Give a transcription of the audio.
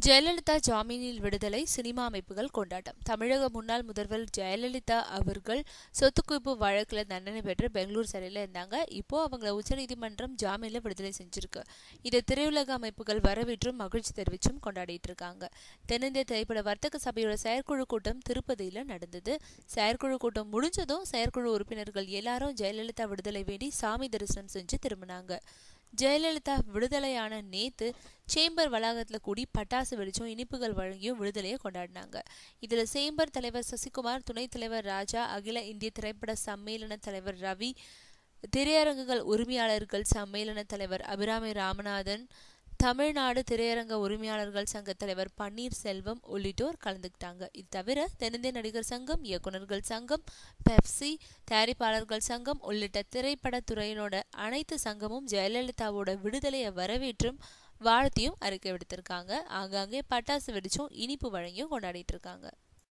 ஜெயலலிதா ஜாமீனில் விடுதலை சினிமா அமைப்புகள் கொண்டாட்டம் தமிழக முன்னாள் முதல்வர் ஜெயலலிதா அவர்கள் சொத்து குவிப்பு வழக்கில் தண்டனை பெற்று பெங்களூர் சிறையில் இருந்தாங்க இப்போ அவங்கள உச்சநீதிமன்றம் ஜாமீனில் விடுதலை செஞ்சிருக்கு இதை திரையுலக அமைப்புகள் வரவேற்றும் மகிழ்ச்சி தெரிவிச்சும் கொண்டாடிட்டு இருக்காங்க தென்னிந்திய திரைப்பட வர்த்தக சபையோட செயற்குழு கூட்டம் திருப்பதியில் நடந்தது செயற்குழு கூட்டம் முடிஞ்சதும் செயற்குழு உறுப்பினர்கள் எல்லாரும் ஜெயலலிதா விடுதலை வேண்டி சாமி தரிசனம் செஞ்சு திரும்பினாங்க ஜெயலலிதா விடுதலையான நேத்து சேம்பர் வளாகத்தில் கூடி பட்டாசு வெடிச்சும் இனிப்புகள் வழங்கியும் விடுதலையை கொண்டாடினாங்க இதில் சேம்பர் தலைவர் சசிகுமார் துணைத் தலைவர் ராஜா அகில இந்திய திரைப்பட சம்மேளன தலைவர் ரவி திரையரங்குகள் உரிமையாளர்கள் சம்மேளன தலைவர் அபிராமி ராமநாதன் தமிழ்நாடு திரையரங்க உரிமையாளர்கள் சங்க தலைவர் பன்னீர்செல்வம் உள்ளிட்டோர் கலந்துக்கிட்டாங்க இது தவிர தென்னிந்திய நடிகர் சங்கம் இயக்குநர்கள் சங்கம் பெப்சி தயாரிப்பாளர்கள் சங்கம் உள்ளிட்ட திரைப்பட துறையினோட அனைத்து சங்கமும் ஜெயலலிதாவோட விடுதலையை வரவேற்றும் வாழ்த்தியும் அறிக்கை விடுத்திருக்காங்க ஆங்காங்கே பட்டாசு வெடிச்சும் இனிப்பு வழங்கியும் கொண்டாடிட்டு இருக்காங்க